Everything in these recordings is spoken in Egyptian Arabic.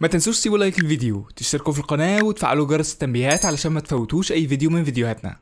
ما تنسوش تسيبوا لايك الفيديو تشتركوا في القناة وتفعلوا جرس التنبيهات علشان ما تفوتوش أي فيديو من فيديوهاتنا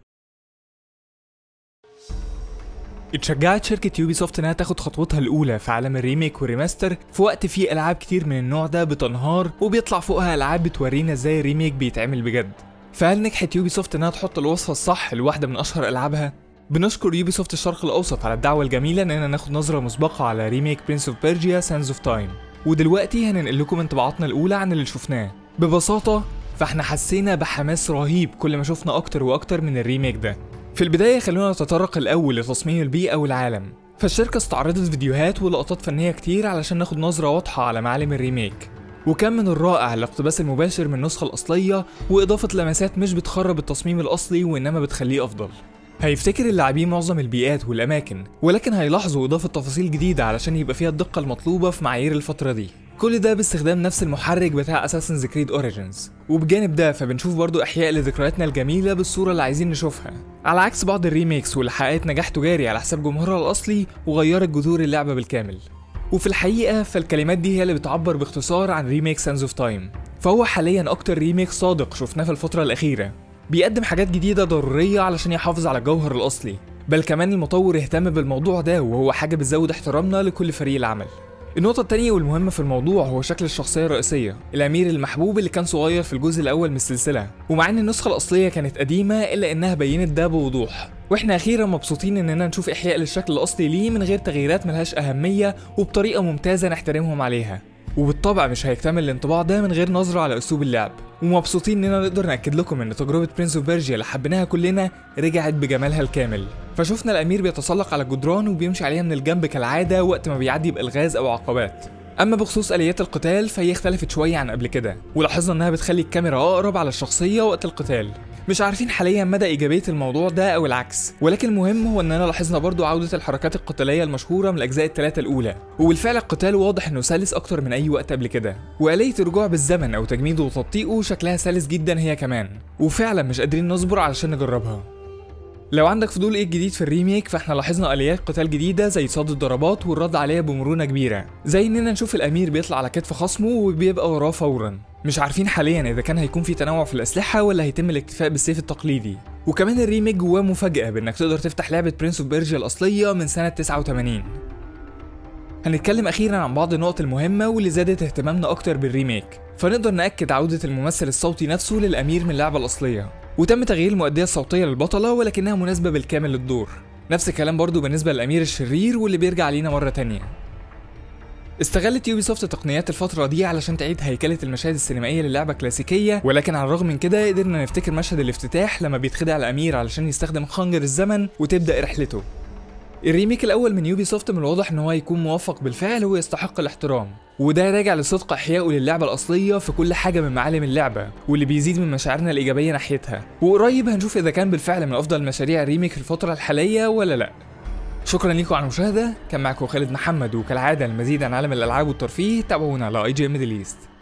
اتشجعت شركة يوبي سوفت انها تاخد خطوتها الأولى في عالم الريميك والريماستر في وقت فيه ألعاب كتير من النوع ده بتنهار وبيطلع فوقها ألعاب بتورينا ازاي الريميك بيتعمل بجد فهل نجحت يوبي سوفت انها تحط الوصفة الصح لواحدة من أشهر ألعابها؟ بنشكر يوبي سوفت الشرق الأوسط على الدعوة الجميلة اننا ناخد نظرة مسبقة على ريميك برنس اوف بيرجيا سانز اوف تايم ودلوقتي هننقل لكم انطباعاتنا الأولى عن اللي شفناه ببساطة فاحنا حسينا بحماس رهيب كل ما شفنا أكتر وأكتر من الريميك ده في البداية خلونا نتطرق الأول لتصميم البيئة والعالم فالشركة استعرضت فيديوهات ولقطات فنية كتير علشان ناخد نظرة واضحة على معالم الريميك وكان من الرائع الاقتباس المباشر من النسخة الأصلية وإضافة لمسات مش بتخرب التصميم الأصلي وإنما بتخليه أفضل هيفتكر اللاعبين معظم البيئات والأماكن ولكن هيلاحظوا إضافة تفاصيل جديدة علشان يبقى فيها الدقة المطلوبة في معايير الفترة دي كل ده باستخدام نفس المحرك بتاع اساسنز كريد اوريجينز وبجانب ده فبنشوف برضو احياء لذكرياتنا الجميله بالصوره اللي عايزين نشوفها على عكس بعض الريميكس واللي حققت نجاح تجاري على حساب جمهورها الاصلي وغيرت جذور اللعبه بالكامل وفي الحقيقه فالكلمات دي هي اللي بتعبر باختصار عن ريميك سانز اوف تايم فهو حاليا اكتر ريميك صادق شفناه في الفتره الاخيره بيقدم حاجات جديده ضروريه علشان يحافظ على الجوهر الاصلي بل كمان المطور اهتم بالموضوع ده وهو حاجه بتزود احترامنا لكل فريق العمل النقطة التانية والمهمة في الموضوع هو شكل الشخصية الرئيسية، الأمير المحبوب اللي كان صغير في الجزء الأول من السلسلة، ومع إن النسخة الأصلية كانت قديمة إلا إنها بينت ده بوضوح، وإحنا أخيرا مبسوطين إننا نشوف إحياء للشكل الأصلي ليه من غير تغييرات ملهاش أهمية وبطريقة ممتازة نحترمهم عليها. وبالطبع مش هيكتمل الانطباع ده من غير نظرة على أسلوب اللعب، ومبسوطين إننا نقدر نأكد لكم إن تجربة برنس اوف بيرجيا اللي حبيناها كلنا رجعت بجمالها الكامل، فشفنا الأمير بيتسلق على الجدران وبيمشي عليها من الجنب كالعادة وقت ما بيعدي بألغاز أو عقبات، اما بخصوص اليات القتال فهي اختلفت شويه عن قبل كده ولاحظنا انها بتخلي الكاميرا اقرب على الشخصيه وقت القتال مش عارفين حاليا مدى ايجابيه الموضوع ده او العكس ولكن المهم هو اننا لاحظنا برضو عوده الحركات القتاليه المشهوره من الاجزاء الثلاثه الاولى وبالفعل القتال واضح انه سلس اكتر من اي وقت قبل كده واليه الرجوع بالزمن او تجميده وتبطيئه شكلها سلس جدا هي كمان وفعلا مش قادرين نصبر علشان نجربها لو عندك فضول ايه الجديد في الريميك فاحنا لاحظنا اليات قتال جديده زي صد الضربات والرد عليها بمرونه كبيره زي اننا نشوف الامير بيطلع على كتف خصمه وبيبقى وراه فورا مش عارفين حاليا اذا كان هيكون في تنوع في الاسلحه ولا هيتم الاكتفاء بالسيف التقليدي وكمان الريميك جواه مفاجاه بانك تقدر تفتح لعبه برنس اوف بيرجيا الاصليه من سنه 89 هنتكلم اخيرا عن بعض النقط المهمه واللي زادت اهتمامنا اكتر بالريميك فنقدر ناكد عوده الممثل الصوتي نفسه للامير من اللعبه الاصليه وتم تغيير المؤدية الصوتية للبطلة ولكنها مناسبة بالكامل للدور نفس الكلام برضو بالنسبة للأمير الشرير واللي بيرجع لينا مرة تانية استغلت يوبي سوفت تقنيات الفترة دي علشان تعيد هيكلة المشاهد السينمائية للعبة كلاسيكية ولكن على الرغم من كده قدرنا نفتكر مشهد الافتتاح لما بيتخدع الأمير علشان يستخدم خنجر الزمن وتبدأ رحلته الريميك الاول من يوبي سوفت من الواضح ان هو يكون موفق بالفعل ويستحق الاحترام وده راجع لصدق احيائه للعبه الاصليه في كل حاجه من معالم اللعبه واللي بيزيد من مشاعرنا الايجابيه ناحيتها وقريب هنشوف اذا كان بالفعل من افضل مشاريع الريميك في الفتره الحاليه ولا لا شكرا لكم على المشاهده كان معكم خالد محمد وكالعاده المزيد عن عالم الالعاب والترفيه تابعونا على اي جي ام ميدل ايست